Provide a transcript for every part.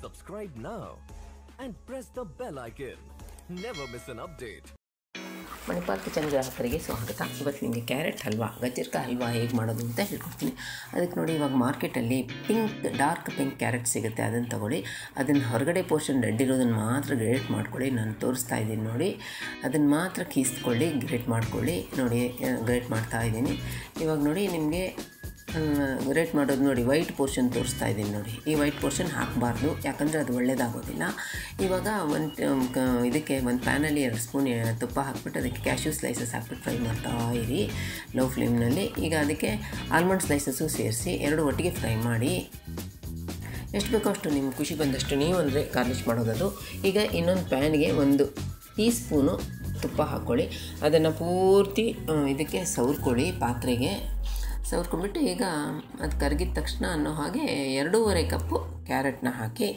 Subscribe now and press the bell icon. Never miss an update. Manipal kitchen ಗ್ರಾಹಕರಿಗೆ ಸ್ವಾಗತ ಇವತ್ತು ನಿಮಗೆ ಕ್ಯಾರೆಟ್ ಹಲ್ವಾ ಗಜ್ಜರ್ಕ ಹಲ್ವಾ ಹೇಗೆ ಮಾಡೋದು ಅಂತ ಹೇಳ್ಕೊಡ್ತೀನಿ ಅದಕ್ಕೆ ನೋಡಿ ಇವಾಗ ಮಾರ್ಕೆಟಲ್ಲಿ ಪಿಂಕ್ ಡಾರ್ಕ್ ಪಿಂಕ್ ಕ್ಯಾರೆಟ್ ಸಿಗುತ್ತೆ ಅದನ್ನು ತಗೊಳ್ಳಿ ಅದನ್ನು ಹೊರಗಡೆ ಪೋರ್ಷನ್ ರೆಡ್ ಇರೋದನ್ನು ಮಾತ್ರ ಗ್ರೇಟ್ ಮಾಡ್ಕೊಳ್ಳಿ ನಾನು ತೋರಿಸ್ತಾ ಇದ್ದೀನಿ ನೋಡಿ ಅದನ್ನು ಮಾತ್ರ ಕೀಸ್ಕೊಳ್ಳಿ ಗ್ರೇಟ್ ಮಾಡ್ಕೊಳ್ಳಿ ನೋಡಿ ಗ್ರೇಟ್ ಮಾಡ್ತಾ ಇದ್ದೀನಿ ಇವಾಗ ನೋಡಿ ನಿಮಗೆ ಗ್ರೇಟ್ ಮಾಡೋದು ನೋಡಿ ವೈಟ್ ಪೋರ್ಷನ್ ತೋರಿಸ್ತಾ ಇದ್ದೀನಿ ನೋಡಿ ಈ ವೈಟ್ ಪೋರ್ಷನ್ ಹಾಕಬಾರ್ದು ಯಾಕಂದರೆ ಅದು ಒಳ್ಳೆಯದಾಗೋದಿಲ್ಲ ಇವಾಗ ಒಂದು ಇದಕ್ಕೆ ಒಂದು ಪ್ಯಾನಲ್ಲಿ ಎರಡು ಸ್ಪೂನ್ ತುಪ್ಪ ಹಾಕ್ಬಿಟ್ಟು ಅದಕ್ಕೆ ಕ್ಯಾಶ್ಯೂ ಸ್ಲೈಸಸ್ ಹಾಕ್ಬಿಟ್ಟು ಫ್ರೈ ಮಾಡ್ತಾ ಇರಿ ಲೋ ಫ್ಲೇಮ್ನಲ್ಲಿ ಈಗ ಅದಕ್ಕೆ ಆಲ್ಮಂಡ್ ಸ್ಲೈಸಸ್ಸು ಸೇರಿಸಿ ಎರಡು ಒಟ್ಟಿಗೆ ಫ್ರೈ ಮಾಡಿ ಎಷ್ಟು ಬೇಕೋ ಅಷ್ಟು ನಿಮ್ಗೆ ಖುಷಿ ಬಂದಷ್ಟು ನೀವು ಅಂದರೆ ಗಾರ್ನಿಷ್ ಮಾಡೋದದು ಈಗ ಇನ್ನೊಂದು ಪ್ಯಾನ್ಗೆ ಒಂದು ಟೀ ಸ್ಪೂನು ತುಪ್ಪ ಹಾಕ್ಕೊಳ್ಳಿ ಅದನ್ನು ಪೂರ್ತಿ ಆ, ಇದಕ್ಕೆ ಸವರ್ಕೊಳ್ಳಿ ಪಾತ್ರೆಗೆ ಸವರ್ಕೊಂಡ್ಬಿಟ್ಟು ಈಗ ಅದು ಕರಗಿದ ತಕ್ಷಣ ಅನ್ನೋ ಹಾಗೆ ಎರಡೂವರೆ ಕಪ್ಪು ಕ್ಯಾರೆಟ್ನ ಹಾಕಿ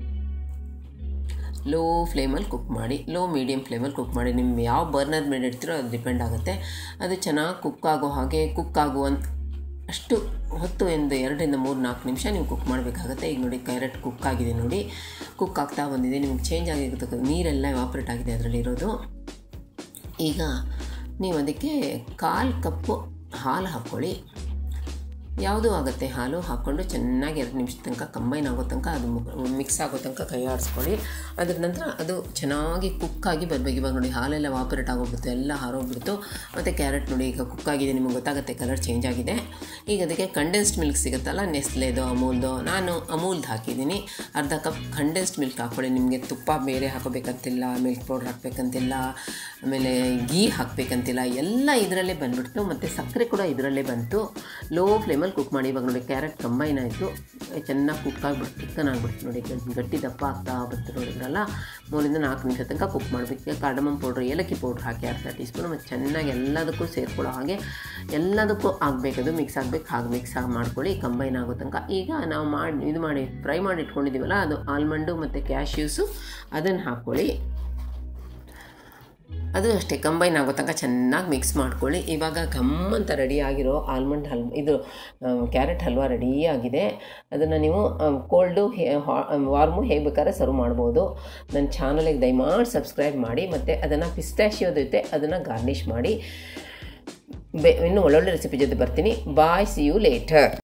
ಲೋ ಫ್ಲೇಮಲ್ಲಿ ಕುಕ್ ಮಾಡಿ ಲೋ ಮೀಡಿಯಮ್ ಫ್ಲೇಮಲ್ಲಿ ಕುಕ್ ಮಾಡಿ ನಿಮ್ಮ ಯಾವ ಬರ್ನರ್ ಮೇಲೆ ಇಡ್ತೀರೋ ಅದು ಡಿಪೆಂಡ್ ಆಗುತ್ತೆ ಅದು ಚೆನ್ನಾಗಿ ಕುಕ್ ಆಗೋ ಹಾಗೆ ಕುಕ್ ಆಗುವಂಥ ಅಷ್ಟು ಹೊತ್ತು ಒಂದು ಎರಡರಿಂದ ಮೂರು ನಾಲ್ಕು ನಿಮಿಷ ನೀವು ಕುಕ್ ಮಾಡಬೇಕಾಗತ್ತೆ ಈಗ ನೋಡಿ ಕ್ಯಾರೆಟ್ ಕುಕ್ ಆಗಿದೆ ನೋಡಿ ಕುಕ್ ಆಗ್ತಾ ಬಂದಿದೆ ನಿಮ್ಗೆ ಚೇಂಜ್ ಆಗಿರ್ತಕ್ಕ ನೀರೆಲ್ಲ ಎವಾಪ್ರೇಟ್ ಆಗಿದೆ ಅದರಲ್ಲಿ ಇರೋದು ಈಗ ನೀವು ಅದಕ್ಕೆ ಕಾಲು ಕಪ್ಪು ಹಾಲು ಹಾಕ್ಕೊಳ್ಳಿ ಯಾವುದೂ ಆಗುತ್ತೆ ಹಾಲು ಹಾಕ್ಕೊಂಡು ಚೆನ್ನಾಗಿ ಎರಡು ನಿಮಿಷ ತನಕ ಕಂಬೈನ್ ಆಗೋ ತನಕ ಅದು ಮಿಕ್ಸ್ ಆಗೋ ತನಕ ಕೈ ಆಡಿಸ್ಕೊಳ್ಳಿ ಅದ್ರ ನಂತರ ಅದು ಚೆನ್ನಾಗಿ ಕುಕ್ಕಾಗಿ ಬರಬೇಕು ಇವಾಗ ನೋಡಿ ಹಾಲೆಲ್ಲ ವಾಪರೇಟ್ ಆಗೋಗ್ಬಿಡ್ತು ಎಲ್ಲ ಹಾರೋಗ್ಬಿಡ್ತು ಮತ್ತು ಕ್ಯಾರೆಟ್ ನೋಡಿ ಈಗ ಕುಕ್ ಆಗಿದೆ ನಿಮಗೆ ಗೊತ್ತಾಗುತ್ತೆ ಕಲರ್ ಚೇಂಜ್ ಆಗಿದೆ ಈಗ ಅದಕ್ಕೆ ಕಂಡೆನ್ಸ್ಡ್ ಮಿಲ್ಕ್ ಸಿಗುತ್ತಲ್ಲ ನೆಸ್ಲೆದು ಅಮೂಲ್ದು ನಾನು ಅಮೂಲ್ದು ಹಾಕಿದ್ದೀನಿ ಅರ್ಧ ಕಪ್ ಕಂಡೆನ್ಸ್ಡ್ ಮಿಲ್ಕ್ ಹಾಕ್ಕೊಳ್ಳಿ ನಿಮಗೆ ತುಪ್ಪ ಬೇರೆ ಹಾಕೋಬೇಕಂತಿಲ್ಲ ಮಿಲ್ಕ್ ಪೌಡ್ರ್ ಹಾಕಬೇಕಂತಿಲ್ಲ ಆಮೇಲೆ ಗೀ ಹಾಕಬೇಕಂತಿಲ್ಲ ಎಲ್ಲ ಇದರಲ್ಲೇ ಬಂದ್ಬಿಡ್ತು ಮತ್ತು ಸಕ್ಕರೆ ಕೂಡ ಇದರಲ್ಲೇ ಬಂತು ಲೋ ಫ್ಲೇಮಲ್ಲಿ ಕುಕ್ ಮಾಡಿ ಇವಾಗ ನೋಡಿ ಕ್ಯಾರೆಟ್ ಕಂಬೈನ್ ಆಯಿತು ಚೆನ್ನಾಗಿ ಕುಕ್ ಆಗಿಬಿಡ್ತು ಚಿಕ್ಕನಾಗ್ಬಿಡ್ತು ನೋಡಿ ಗಟ್ಟಿ- ಗಟ್ಟಿ ದಪ್ಪ ಆಗ್ತಾ ಬರ್ತು ನೋಡಿದ್ರಲ್ಲ ಮೂರಿಂದ ನಾಲ್ಕು ನಿಮಿಷ ತನಕ ಕುಕ್ ಮಾಡಬೇಕು ಈಗ ಕಾರ್ಡಮಮ್ ಪೌಡ್ರ್ ಏಲಕ್ಕಿ ಪೌಡ್ರ್ ಹಾಕಿ ಅರ್ಧ ಟೀ ಸ್ಪೂನ್ ಮತ್ತು ಚೆನ್ನಾಗಿ ಎಲ್ಲದಕ್ಕೂ ಸೇರ್ಕೊಳ್ಳೋ ಹಾಗೆ ಎಲ್ಲದಕ್ಕೂ ಆಗಬೇಕದು ಮಿಕ್ಸ್ ಆಗಬೇಕು ಹಾಗೆ ಮಿಕ್ಸ್ ಆಗಿ ಮಾಡ್ಕೊಳ್ಳಿ ಕಂಬೈನ್ ಆಗೋ ತನಕ ಈಗ ನಾವು ಮಾಡಿ ಇದು ಮಾಡಿ ಫ್ರೈ ಮಾಡಿ ಇಟ್ಕೊಂಡಿದ್ದೀವಲ್ಲ ಅದು ಆಲ್ಮಂಡು ಮತ್ತು ಕ್ಯಾಶ್ಯೂಸು ಅದನ್ನು ಹಾಕ್ಕೊಳ್ಳಿ ಅದು ಅಷ್ಟೇ ಕಂಬೈನ್ ಆಗೋ ತನಕ ಚೆನ್ನಾಗಿ ಮಿಕ್ಸ್ ಮಾಡ್ಕೊಳ್ಳಿ ಇವಾಗ ಗಮ್ಮಂತ ರೆಡಿಯಾಗಿರೋ ಆಲ್ಮಂಡ್ ಹಲ್ವ ಇದು ಕ್ಯಾರೆಟ್ ಹಲ್ವಾ ರೆಡಿ ಆಗಿದೆ ಅದನ್ನು ನೀವು ಕೋಲ್ಡು ವಾರ್ಮು ಹೇಗೆ ಬೇಕಾದ್ರೆ ಸರ್ವ್ ಮಾಡ್ಬೋದು ನನ್ನ ಚಾನಲಿಗೆ ದಯಮಾಡಿ ಸಬ್ಸ್ಕ್ರೈಬ್ ಮಾಡಿ ಮತ್ತು ಅದನ್ನು ಪಿಸ್ಟ್ಯಾಶಿಯೋ ಜೊತೆ ಅದನ್ನು ಗಾರ್ನಿಷ್ ಮಾಡಿ ಬೆ ಇನ್ನೂ ಒಳ್ಳೊಳ್ಳೆ ರೆಸಿಪಿ ಜೊತೆ ಬರ್ತೀನಿ ಬಾಯ್ ಸಿ ಯು ಲೇಟರ್